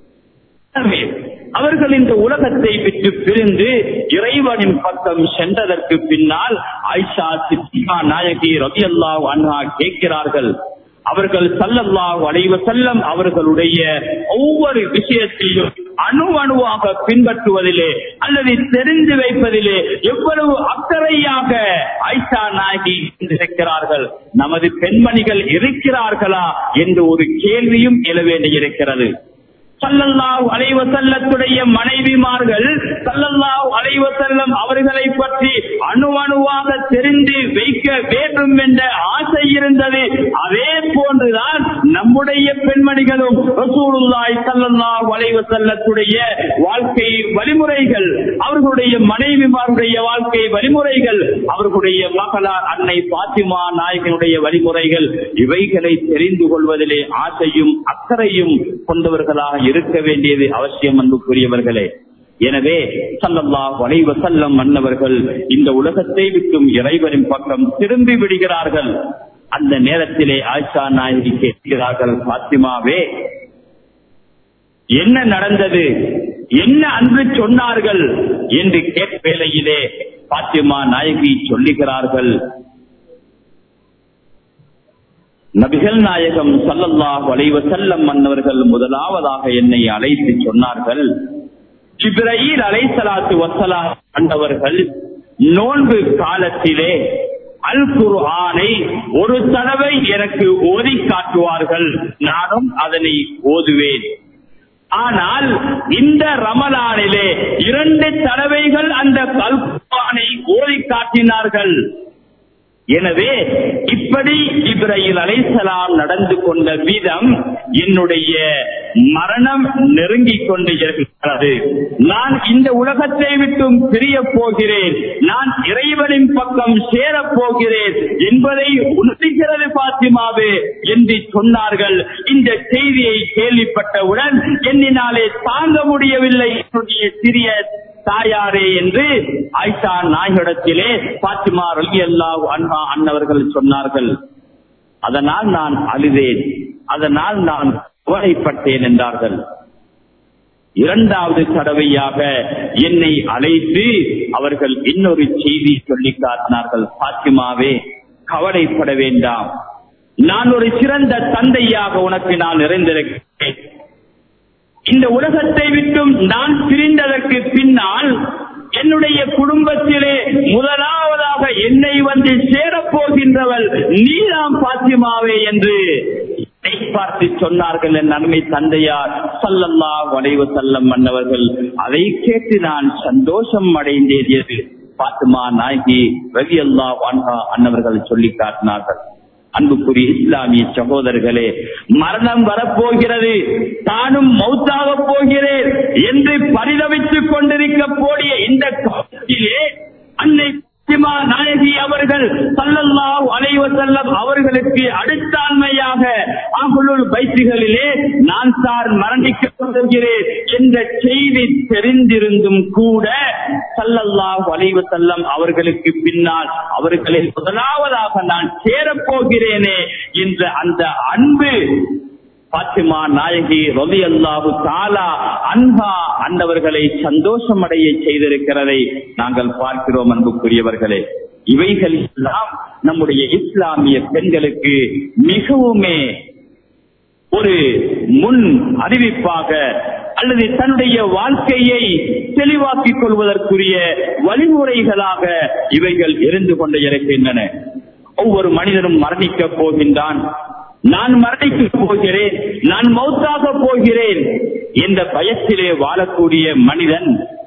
A: அவர்கள் இந்த உலகத்தை விட்டு பிரிந்து இறைவனின் பக்கம் சென்றதற்கு பின்னால் ஆயிஷா சித்திமா நாயகி ரவி அல்லா அண்ணா கேட்கிறார்கள் அவர்கள் சல்லல்லா வளைவ செல்லம் அவர்களுடைய ஒவ்வொரு விஷயத்தையும் அணு அணுவாக பின்பற்றுவதிலே அல்லது தெரிந்து வைப்பதிலே எவ்வளவு அக்கறையாக ஐஷா நாயகி இருக்கிறார்கள் நமது பெண்மணிகள் இருக்கிறார்களா என்று ஒரு கேள்வியும் எழ வேண்டியிருக்கிறது சல்லல்லாஹ் அலைவசல்லத்துடைய மனைவிமார்கள் சல்லல்லாஹ் அலைவசல்லம் அவர்களை பற்றி அணு அணுவாக தெரிந்து வைக்க வேண்டும் என்ற ஆசை இருந்தது அதே போன்றுதான் நம்முடைய பெண்மணிகளும் ரசூலுல்லாய் சல்லல்லாஹ் அலைவசல்லத்துடைய வாழ்க்கை வழிமுறைகள் அவர்களுடைய மனைவிமாருடைய வாழ்க்கை வழிமுறைகள் அவர்களுடைய மகளார் அன்னை பாத்திமா நாயகனுடைய வழிமுறைகள் இவைகளை தெரிந்து கொள்வதிலே ஆசையும் அக்கறையும் கொண்டவர்களாக இருக்க வேண்டியது அவசியம் அன்புக்குரியவர்களே எனவே சல்லல்லா வளைவ செல்லம் மன்னவர்கள் இந்த உலகத்தை விட்டும் இறைவரின் பக்கம் திரும்பி விடுகிறார்கள் அந்த நேரத்திலே ஆயிஷா நாயகி கேட்கிறார்கள் பாத்திமாவே என்ன நடந்தது என்ன அன்று சொன்னார்கள் என்று கேட்பேளையிலே பாத்திமா நாயகி சொல்லுகிறார்கள் நபிகள் நாயகம் சல்லல்லாஹ் வளைவ செல்லம் மன்னவர்கள் முதலாவதாக என்னை அழைத்து சொன்னார்கள் இப்ராஹில் அலைசலாத்து வசலா கண்டவர்கள் நோன்பு காலத்திலே அல் குர்ஆனை ஒரு தடவை எனக்கு ஓதி காட்டுவார்கள் நானும் அதனை ஓதுவேன் ஆனால் இந்த ரமலானிலே இரண்டு தடவைகள் அந்த அல் குர்ஆனை ஓதி காட்டினார்கள் எனவே இப்படி இப்ராஹிம் அலைசலாம் நடந்து கொண்ட விதம் என்னுடைய மரணம் நெருங்கிக் கொண்டு இருக்கிறது நான் இந்த உலகத்தை விட்டும் பிரிய போகிறேன் நான் இறைவனின் பக்கம் சேரப் போகிறேன் என்பதை உணர்த்துகிறது பாத்திமாவே என்று சொன்னார்கள் இந்த செய்தியை கேள்விப்பட்டவுடன் என்னினாலே தாங்க முடியவில்லை என்னுடைய சிறிய தாயாரே என்று ஆயிஷா நாயகத்திலே பாத்திமா ரலி அல்லாஹ் அன்ஹா அன்னவர்கள் சொன்னார்கள் அதனால் நான் அழுதேன் அதனால் நான் கவலைப்பட்டேன் என்றார்கள் இரண்டாவது தடவையாக என்னை அழைத்து அவர்கள் இன்னொரு செய்தி சொல்லி காட்டினார்கள் பாத்திமாவே கவலைப்பட வேண்டாம் நான் ஒரு சிறந்த தந்தையாக உனக்கு நான் நிறைந்திருக்கிறேன் இந்த உலகத்தை விட்டும் நான் பிரிந்ததற்கு பின்னால் என்னுடைய குடும்பத்திலே முதலாவதாக என்னை வந்து சேரப்போகின்றவள் நீதாம் பாத்திமாவே என்று பார்த்து சொன்னார்கள் என் நன்மை தந்தையார் சல்லல்லா வளைவு செல்லம் மன்னவர்கள் அதை கேட்டு நான் சந்தோஷம் அடைந்தேன் பாத்துமா நாயகி ரவி அல்லா வான்ஹா அன்னவர்கள் சொல்லி காட்டினார்கள் அன்புக்குரிய இஸ்லாமிய சகோதரர்களே மரணம் வரப்போகிறது தானும் மௌத்தாக போகிறேன் என்று பரிதவித்துக் கொண்டிருக்க போடிய இந்த காலத்திலே அன்னை பாத்திமா நாயகி அவர்கள் சல்லல்லாஹு அலைஹி வஸல்லம் அவர்களுக்கு அடுத்தாண்மையாக அஹ்லுல் பைத்துகளிலே நான் மரணிக்க போகிறேன் என்ற செய்தி தெரிந்திருந்தும் கூட சல்லல்லாஹு அலைஹி செல்லம் அவர்களுக்கு பின்னால் அவர்களை முதலாவதாக நான் சேரப்போகிறேனே என்ற அந்த அன்பு பாத்திமா நாயகி ரவி அல்லாஹு தாலா அன்பா அன்னவர்களை சந்தோஷமடைய செய்திருக்கிறதை நாங்கள் பார்க்கிறோம் அன்புக்குரியவர்களே இவைகள் எல்லாம் நம்முடைய இஸ்லாமிய பெண்களுக்கு மிகவுமே ஒரு முன் அறிவிப்பாக அல்லது தன்னுடைய வாழ்க்கையை தெளிவாக்கிக் கொள்வதற்குரிய வழிமுறைகளாக இவைகள் இருந்து கொண்டு இருக்கின்றன ஒவ்வொரு மனிதனும் மரணிக்க போகின்றான் நான் மரணிக்க போகிறேன் நான் மௌத்தாக போகிறேன் என்ற பயத்திலே வாழக்கூடிய மனிதன்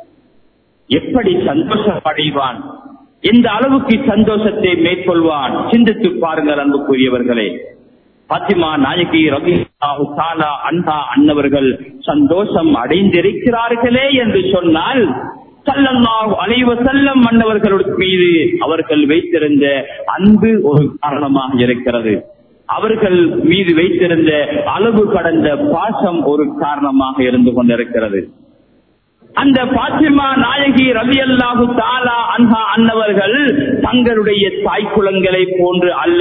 A: எப்படி சந்தோஷம் அடைவான் எந்த அளவுக்கு சந்தோஷத்தை மேற்கொள்வான் சிந்தித்து பாருங்கள் அன்புக்குரியவர்களே பாத்திமா நாயகி ரவி தாலா அன்பா அன்னவர்கள் சந்தோஷம் அடைந்திருக்கிறார்களே என்று சொன்னால் சல்லல்லாஹு அலைவ செல்லம் மன்னவர்களுடைய மீது அவர்கள் வைத்திருந்த அன்பு ஒரு காரணமாக இருக்கிறது அவர்கள் மீது வைத்திருந்த அளவு கடந்த பாசம் ஒரு காரணமாக இருந்து கொண்டிருக்கிறது அந்த பாத்திமா நாயகி ரவி அல்லாஹு தாலா அன்ஹா அன்னவர்கள் தங்களுடைய தாய்க்குளங்களை போன்று அல்ல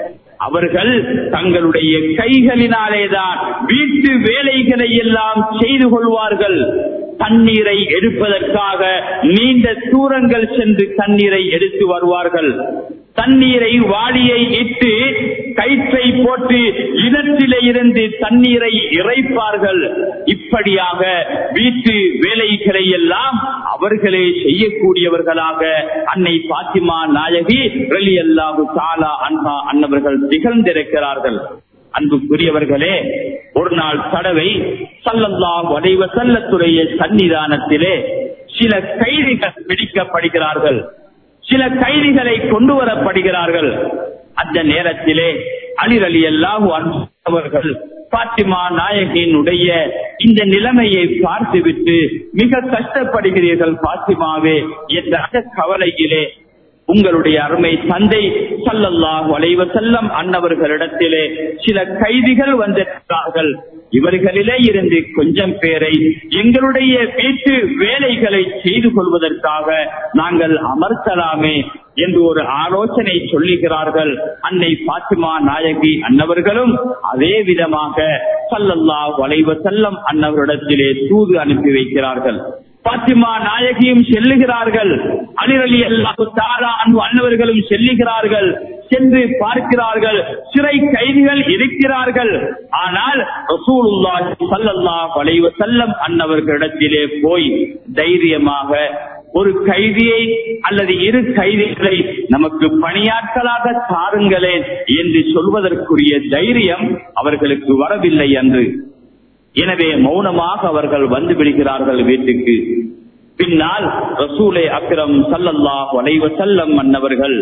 A: அவர்கள் தங்களுடைய கைகளினாலேதான் வீட்டு வேலைகளை எல்லாம் செய்து கொள்வார்கள் தண்ணீரை எடுப்பதற்காக நீண்ட தூரங்கள் சென்று தண்ணீரை எடுத்து வருவார்கள் தண்ணீரை வாளியை இட்டு கயிற்றை போட்டு இடத்திலே இருந்து தண்ணீரை இறைப்பார்கள் இப்படியாக வீட்டு வேலைகளை எல்லாம் அவர்களே செய்யக்கூடியவர்களாக அன்னை பாத்திமா நாயகி ரலி அல்லாஹு தாலா அன்பா அன்னவர்கள் திகழ்ந்திருக்கிறார்கள் அன்புக்குரியவர்களே ஒரு நாள் தடவை சல்லல்லாஹு அலைவ செல்லத்துடைய சன்னிதானத்திலே சில கைதிகள் பிடிக்கப்படுகிறார்கள் சில கைதிகளை கொண்டு வரப்படுகிறார்கள் அந்த நேரத்திலே அலிர் அலி அல்லாஹு அவர்கள் பாத்திமா நாயகியினுடைய இந்த நிலைமையை பார்த்துவிட்டு மிக கஷ்டப்படுகிறீர்கள் பாத்திமாவே என்ற அந்த கவலையிலே உங்களுடைய அருமை தந்தை சல்லல்லாஹு அலைவ செல்லம் அன்னவர்களிடத்திலே சில கைதிகள் வந்திருக்கிறார்கள் இவர்களிலே இருந்து கொஞ்சம் பேரை எங்களுடைய வீட்டு வேலைகளை செய்து கொள்வதற்காக நாங்கள் அமர்த்தலாமே என்று ஒரு ஆலோசனை சொல்லுகிறார்கள் அன்னை பாத்திமா நாயகி அன்னவர்களும் அதே விதமாக சல்லல்லா வளைவ செல்லம் அன்னவரிடத்திலே தூது அனுப்பி வைக்கிறார்கள் பாத்திமா நாயகியும் செல்லுகிறார்கள் அலிரலி அல்லாஹு தாரா அன்பு அன்னவர்களும் செல்லுகிறார்கள் சென்று பார்க்கிறார்கள் சிறை கைதிகள் இருக்கிறார்கள் ஆனால் ரசூலுல்லாஹி ஸல்லல்லாஹு அலைஹி வஸல்லம் அன்னவர்களிடத்திலே போய் தைரியமாக ஒரு கைதியை அல்லது இரு கைதிகளை நமக்கு பணியாட்களாக தாருங்களேன் என்று சொல்வதற்குரிய தைரியம் அவர்களுக்கு வரவில்லை என்று எனவே மௌனமாக அவர்கள் வந்து விடுகிறார்கள் வீட்டுக்கு பின்னால் ரசூலே அக்ரம் சல்லல்லாஹு அலைவ செல்லம் மன்னவர்கள்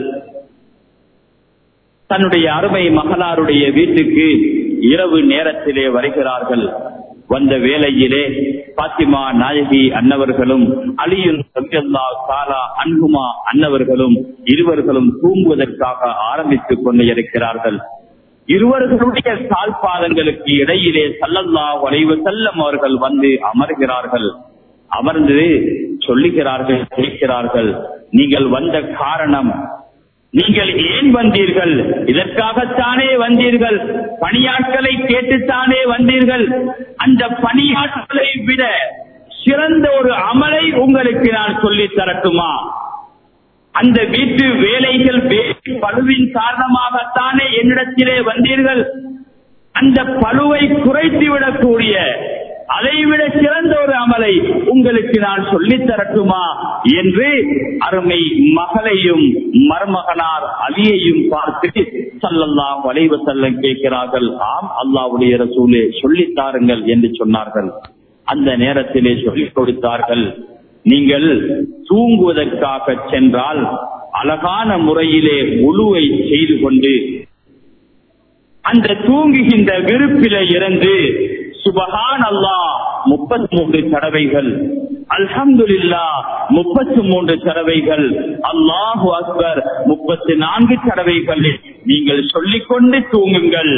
A: தன்னுடைய அருமை மகளாருடைய வீட்டுக்கு இரவு நேரத்திலே வருகிறார்கள் வந்த வேளையிலே பாத்திமா நாயகி அன்னவர்களும் அலியுன் சாலா அன்குமா அன்னவர்களும் இருவர்களும் தூங்குவதற்காக ஆரம்பித்துக் கொண்டு இருக்கிறார்கள் இருவர்களுடைய கால்பாதங்களுக்கு இடையிலே சல்லல்லா வளைவு செல்லம் அவர்கள் வந்து அமர்கிறார்கள் அமர்ந்து சொல்லுகிறார்கள் கேட்கிறார்கள் நீங்கள் வந்த காரணம் நீங்கள் ஏன் வந்தீர்கள் இதற்காகத்தானே வந்தீர்கள் பணியாட்களை கேட்டுத்தானே வந்தீர்கள் அந்த பணியாட்களை விட சிறந்த ஒரு அமலை உங்களுக்கு நான் சொல்லித் தரட்டுமா அந்த வீட்டு வேலைகள் பழுவின் காரணமாகத்தானே என்னிடத்திலே வந்தீர்கள் அந்த பழுவை குறைத்து விடக்கூடிய அதைவிட சிறந்த ஒரு அமலை உங்களுக்கு நான் சொல்லித் தரட்டுமா என்று அருமை மகளையும் மருமகனார் அலியையும் பார்த்து சல்லல்லாம் வளைவு செல்லம் கேட்கிறார்கள் ஆம் அல்லாவுடைய ரசூலே சொல்லித் தாருங்கள் என்று சொன்னார்கள் அந்த நேரத்திலே சொல்லிக் கொடுத்தார்கள் நீங்கள் தூங்குவதற்காக சென்றால் அழகான முறையிலே உழுவை செய்து கொண்டு அந்த தூங்குகின்ற விருப்பில இருந்து சுபஹான் அல்லா முப்பத்தி மூன்று தடவைகள் அல்ஹம்துல்லா முப்பத்தி மூன்று தடவைகள் அல்லாஹு அக்பர் முப்பத்தி நான்கு தடவைகள் நீங்கள் சொல்லிக்கொண்டு தூங்குங்கள்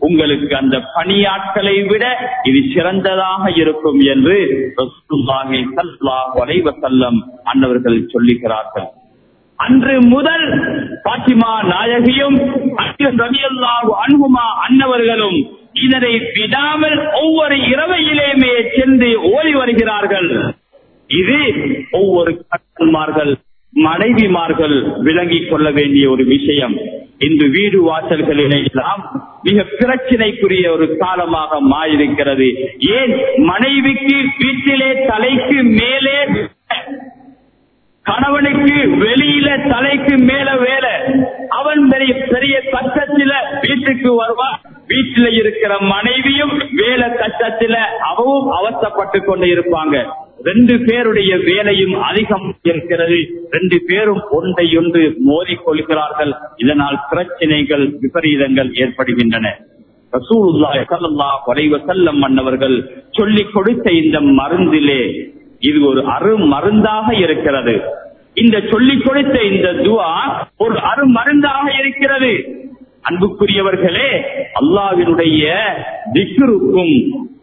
A: உங்களுக்கு அந்த பணியாட்களை விட இது சிறந்ததாக இருக்கும் என்று ரசூலுல்லாஹி ஸல்லல்லாஹு அலைஹி வஸல்லம் அன்னவர்கள் சொல்லுகிறார்கள் அன்று முதல் பாத்திமா நாயகியும் ரவியல்லாஹு அன்ஹுமா அன்னவர்களும் இதனை விடாமல் ஒவ்வொரு இரவையிலேயுமே சென்று ஓடி வருகிறார்கள் இது ஒவ்வொரு கட்டன்மார்கள் மனைவிமார்கள் விளங்கிக் கொள்ள வேண்டிய ஒரு விஷயம் இந்த வீடு வாசல்களிலே எல்லாம் மிக பிரச்சனைக்குரிய ஒரு காலமாக மாறியிருக்கிறது ஏன் மனைவிக்கு வீட்டிலே தலைக்கு மேலே கணவனுக்கு வெளியில தலைக்கு மேல வேலை அவன் பெரிய பெரிய கஷ்டத்தில வீட்டுக்கு வருவான் வீட்டுல இருக்கிற மனைவியும் வேலை கஷ்டத்தில அவவும் அவசப்பட்டு கொண்டு இருப்பாங்க ரெண்டு பேருடைய வேலையும் அதிகம் இருக்கிறது ரெண்டு பேரும் ஒன்றை ஒன்று மோதிக்கொள்கிறார்கள் இதனால் பிரச்சனைகள் விபரீதங்கள் ஏற்படுகின்றன ரசூலுல்லாஹி ஸல்லல்லாஹு அலைஹி வஸல்லம் மன்னவர்கள் சொல்லிக் கொடுத்த இந்த மருந்திலே இது ஒரு அரு மருந்தாக இருக்கிறது இந்த சொல்லிக் கொடுத்த இந்த துவா ஒரு அரு மருந்தாக இருக்கிறது அன்புக்குரியவர்களே அல்லாவினுடைய திக்ருக்கும்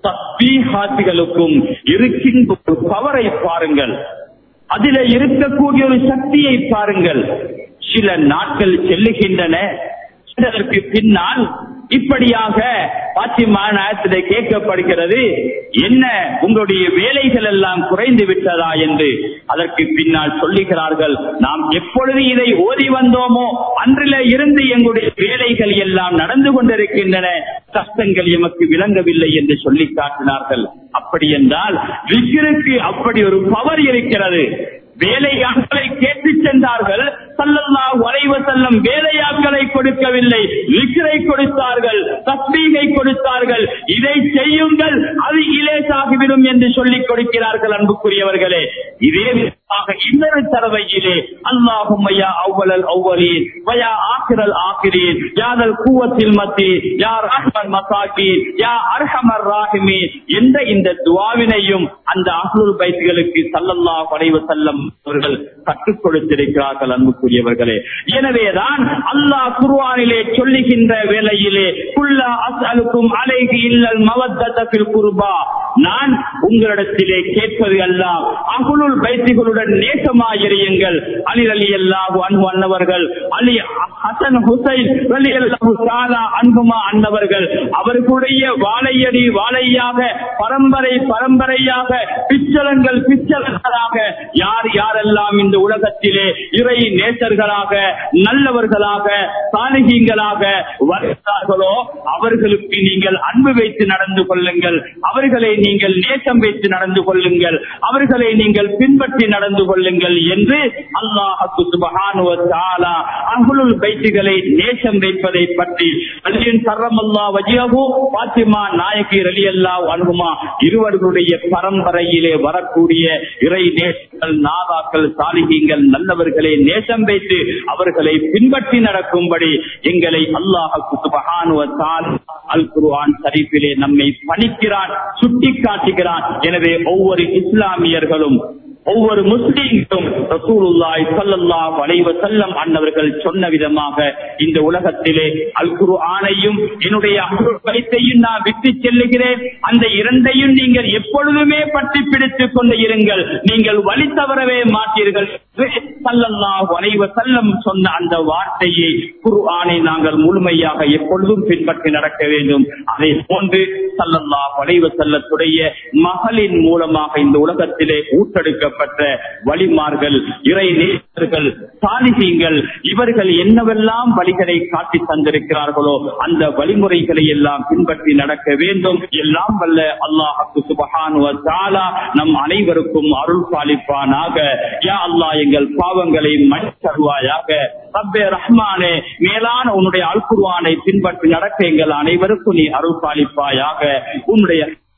A: தஸ்பீஹாத்துகளுக்கும் இருக்கின்ற ஒரு பவரை பாருங்கள் அதில இருக்கக்கூடிய ஒரு சக்தியை பாருங்கள் சில நாட்கள் செல்லுகின்றன சிலருக்கு பின்னால் இப்படியாக பாத்திமா நாயத்திலே கேட்கப்படுகிறது என்ன உங்களுடைய வேலைகள் எல்லாம் குறைந்து விட்டதா என்று அதற்கு பின்னால் சொல்லுகிறார்கள் நாம் எப்பொழுது இதை ஓதி வந்தோமோ அன்றில இருந்து எங்களுடைய வேலைகள் எல்லாம் நடந்து கொண்டிருக்கின்றன கஷ்டங்கள் எமக்கு விளங்கவில்லை என்று சொல்லி காட்டினார்கள் அப்படி என்றால் விக்கிருக்கு அப்படி ஒரு பவர் இருக்கிறது வேலையாட்களை கேட்டு சென்றார்கள் சல்லல்லாஹு அலைஹி வஸல்லம் வேலையாட்களை கொடுக்கவில்லை விக்ரை கொடுத்தார்கள் தஸ்பீகை கொடுத்தார்கள் இதை செய்யுங்கள் அது இலேசாகிவிடும் என்று சொல்லிக் கொடுக்கிறார்கள் அன்புக்குரியவர்களே இதே விதமாக இன்னொரு தரவையிலே அல்லாஹும் யா அவ்வளல் அவ்வலீன் வயா ஆக்கிரல் ஆக்கிரீன் யாதல் கூவத்தில் மத்தி யார் அஹ்மன் மசாக்கீன் யா அர்ஹமர் ராஹிமீன் என்ற இந்த துவாவினையும் அந்த அஹ்லுல் பைத்துகளுக்கு சல்லல்லாஹு அலைஹி வஸல்லம் அவர்கள் கற்றுக் கொடுத்திருக்கிறார்கள் அன்புக்குரியவர்களே எனவேதான் அல்லாஹ் குர்ஆனிலே சொல்லுகின்ற வேளையிலே குல்லா அஸ்அலுக்கும் அலைஹி இல்லல் மவத்தத ஃபில் குர்பா நான் உங்களிடத்திலே கேட்பது எல்லாம் அகுலுல் பைத்துகளுடன் நேசமாயிருயுங்கள் அலி அலி அல்லாஹு அன்பு அன்னவர்கள் அலி ஹசன் ஹுசைன் அலி அல்லாஹு தாலா அன்புமா அன்னவர்கள் அவர்களுடைய வாழையடி வாழையாக பரம்பரை பரம்பரையாக பிச்சலங்கள் பிச்சலங்களாக யார் யாரெல்லாம் இந்த உலகத்திலே இறை நேசர்களாக நல்லவர்களாக சாலிகங்களாக வருகிறார்களோ அவர்களுக்கு நீங்கள் அன்பு வைத்து நடந்து கொள்ளுங்கள் அவர்களை நீங்கள் நேசம் வைத்து நடந்து கொள்ளுங்கள் அவர்களை நீங்கள் பின்பற்றி நடந்து கொள்ளுங்கள் என்று அல்லாஹு சுபஹானுவ தஆலா அஹ்லுல் பைத்துகளை நேசம் வைப்பதை பற்றி அலியின் கர்ரமல்லா வஜியஹு பாத்திமா நாயகி ரலியல்லாஹு அன்ஹுமா இருவர்களுடைய பரம்பரையிலே வரக்கூடிய இறை நேசங்கள் நாதாக்கள் சாலிகங்கள் நல்லவர்களை நேசம் வைத்து அவர்களை பின்பற்றி நடக்கும்படி எங்களை அல்லாஹு சுபஹானுவ தஆலா அல் குர்ஆன் ஷரீஃபிலே நம்மை பணிக்கிறான் சுட்டி காட்டுகிறான் எனவே ஒவ்வொரு இஸ்லாமியர்களும் ஒவ்வொரு முஸ்லீம்களும் ரசூலுல்லாஹி ஸல்லல்லாஹு அலைஹி வஸல்லம் அன்னவர்கள் சொன்ன விதமாக இந்த உலகத்திலே அல் குர்ஆனையும் என்னுடைய அஹ்லுல் பைத்தையும் நான் விட்டு செல்லுகிறேன் அந்த இரண்டையும் நீங்கள் எப்பொழுதுமே பற்றி பிடித்துக் கொண்டு இருங்கள் நீங்கள் வழி தவறவே மாட்டீர்கள் சல்லல்லாஹு அலைஹி வஸல்லம் சொன்ன அந்த வார்த்தையை குர்ஆனை நாங்கள் முழுமையாக எப்பொழுதும் பின்பற்றி நடக்க வேண்டும் அதை போன்று சல்லல்லாஹு அலைஹி வஸல்லத்துடைய மகளின் மூலமாக இந்த உலகத்திலே ஊட்டெடுக்கப்பட்ட வழிமார்கள் இறை நேசர்கள் சாலிகங்கள் இவர்கள் என்னவெல்லாம் வழிகளை காட்டி தந்திருக்கிறார்களோ அந்த வழிமுறைகளை எல்லாம் பின்பற்றி நடக்க வேண்டும் எல்லாம் வல்ல அல்லாஹு சுபஹானுவ தஆலா நம் அனைவருக்கும் அருள் பாலிப்பானாக யா அல்லாஹ் எங்கள் பாவங்களை மன்னித்தருவாயாக ரப்பே ரஹ்மானே மேலான உன்னுடைய அல்குர்வானை பின்பற்றி நடக்க எங்கள் அனைவருக்கும் நீ அருள் பாலிப்பாயாக உன்னுடைய